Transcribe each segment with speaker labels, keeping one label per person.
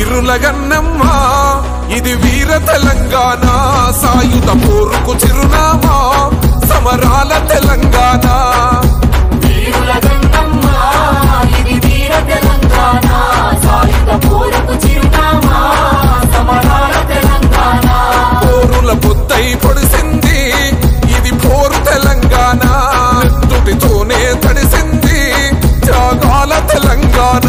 Speaker 1: వీరుల గన్నమ్మ ఇది వీర తెలంగాణ సాయుధ పోరుకు చిరునామా సమరాల తెలంగాణ
Speaker 2: వీరుల గంగమ్మ ఇది వీర తెలంగాణ సాయుధ పోరుకు చిరునామా సమరాల తెలంగాణ
Speaker 1: పోరుల పొద్దై పొడిసింది ఇది పోరు తెలంగాణ నెత్తుటితోనే తడిసింది త్యాగాల తెలంగాణ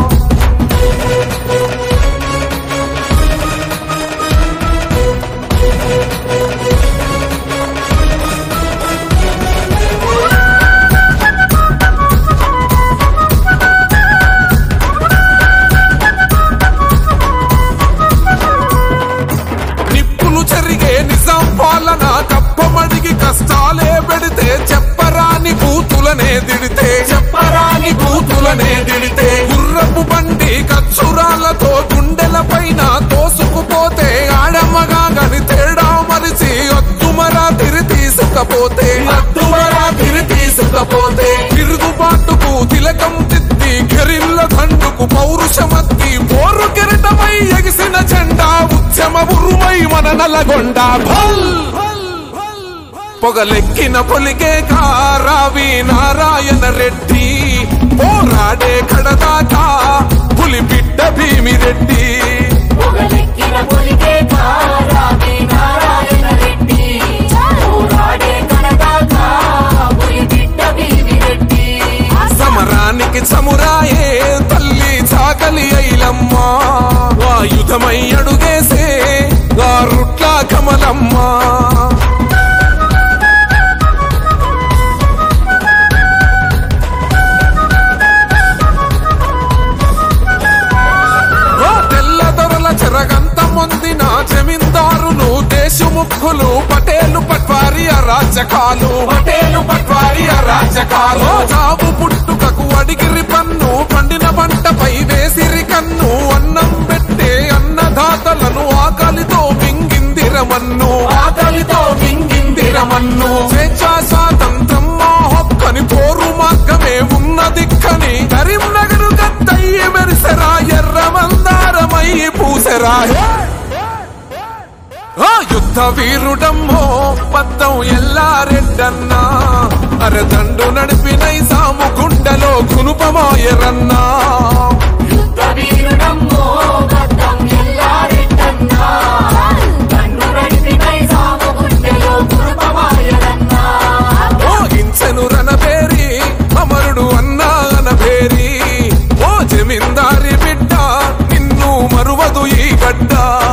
Speaker 1: నిప్పులు చెరిగే నిజాం పాలన కప్పమడిగి కష్టాలే పెడితే చెప్పరాని బూతులనే దిడితే చెప్పరాని బూతులనే దిడితే గుర్రపు బండి కచ్చురాలతో గుండెల పైన తోసుకుపోతే ఆడమ్మగా గని తేడా మరిచి అద్దుమరా తిరి తీసుకపోతే అద్దుమరా తిరి తీసుకపోతే తిరుగుబాటుకు తిలకం తిత్తి కెరిల్ల దండుకు పౌరుషమత్తి పోరు కెరటమై ఎగిసిన జెండా ఉద్యమ ఉరుమై మన నలగొండ భల్ పొగలెక్కిన పొలిగే కారావి నారాయణ రెడ్డి పోరాడే కడదాకా పులి బిడ్డ భీమిరెడ్డి
Speaker 2: పొగలెక్కిన పొలికే కారావి నారాయణ రెడ్డి పోరాడే కనదాకా పులి బిడ్డ భీమిరెడ్డి
Speaker 1: సమరానికి చమురాయే తల్లి చాకలి ఐలమ్మ ఆయుధమై అడుగేసే గారుట్ల కమలమ్మ ఓ తెల్ల దొరల చెరగంత మొందిన జమీందారులు దేశముఖులు పటేలు పట్వారి అరాచకాలు పటేలు పట్వారి అరాచకాలు చావు పుట్టుకకు అడిగిరి పన్ను పండిన పంటపై వేసిరి కన్ను అన్నం పెట్టే అన్నదాతలను ఆకలితో మింగిందిరమన్ను ఆకలితో మింగిందిరమన్ను స్వేచ్ఛా స్వాతంత్రం మా హక్కని పోరు మార్గమే ఉన్నదిక్కని కరీంనగర్ గద్దయ్యి మెరిసెరా ఎర్ర మందారమై పూసెరా ఆ యుద్ధ వీరుడమ్మో పద్దం ఎల్లారెడ్డన్నా అరదండు నడిపినై సాము గుండెలో కునుపమాయరన్నా
Speaker 2: యుద్ధ వీరుడమ్మో గద్దం ఎల్లారెడ్డన్నా కన్ను నడిపినై సాము గుండెలో కురుపమాయరన్నా
Speaker 1: ఓ ఇంచెను రణబేరి అమరుడు అన్నా అనబేరి ఓ జమీందారి బిడ్డ నిన్ను మరువదు ఈ గడ్డ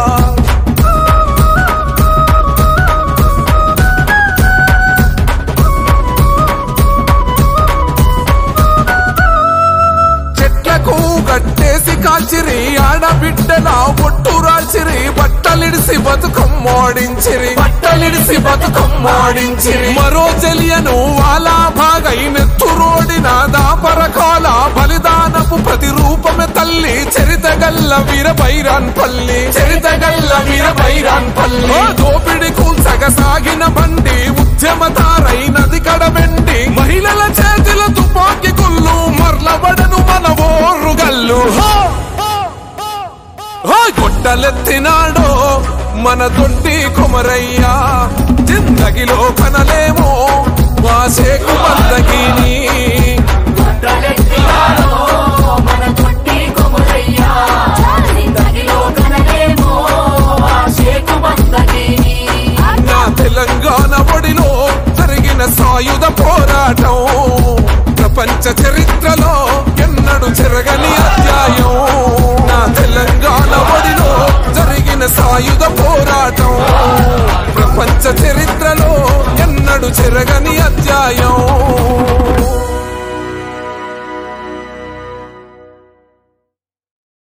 Speaker 1: చెట్లకు గట్టేసి కాల్చిరి ఆడబిడ్డల ఒట్టు రాల్చిరి బట్టలిడిసి బతుకమ్మోడించిరి బట్టలిడిసి బతుకమ్మోడించిరి మరో చెలియను వాలా భాగై నెత్తురోడిన దాపరకాల బలిదానపు ప్రతిరూపమే తల్లి చరితగల్ల వీర బైరాన్ పల్లి చరితగల్ల వీర బైరాన్ పల్లి దోపిడి కూల్చగ సాగిన బండి ఉద్యమతారై నది కడబెండి మహిళల చేతిల తుపాకి కుళ్ళు మర్లబడను మన ఓరుగల్లు హో! హో! గొడ్డలెత్తినాడో మన దొడ్డి కొమరయ్యా జిందగిలో కనలేమో వాసేకు బందగిని
Speaker 2: గొడ్డలెత్తినాడో మన తొట్టి కొమురయ్యా జిందగిలో కనలేమో ఆ షేకు బందగిని
Speaker 1: నా తెలంగాణ ఒడిలో జరిగిన సాయుధ పోరాటం ప్రపంచ చరిత్రలో ఎన్నడు చెరగని అధ్యాయం నా తెలంగాణ ఒడిలో జరిగిన సాయుధ పోరాటం ప్రపంచ చరిత్రలో ఎన్నడు చెరగని